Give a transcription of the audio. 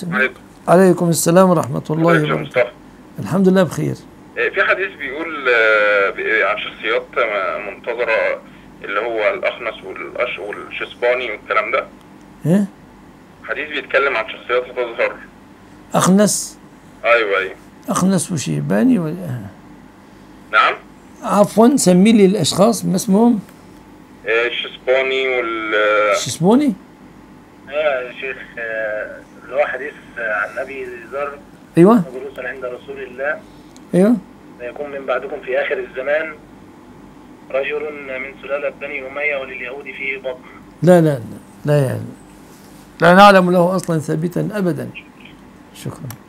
عليكم عليكم السلام ورحمة الله ازيك يا وبركاته مصطفى الحمد لله بخير آه، في حديث بيقول آه، بي- عن شخصيات آه، منتظرة اللي هو الأخنس والأش والشسباني والكلام ده إيه؟ حديث بيتكلم عن شخصيات هتظهر أخنس أيوه أيوه أخنس وشيباني و... نعم عفوا سمي لي الأشخاص ما اسمهم آه، الشسباني وال آه، شو اسموني يا شيخ آه، اللي هو حديث آه، عن ابي ذر أيوة جلوسا عند رسول الله أيوة سيكون من بعدكم في اخر الزمان رجل من سلالة بني أمية ولليهود فيه بطن لا لا لا لا يعني لا نعلم له أصلا ثابتا أبدا شكرا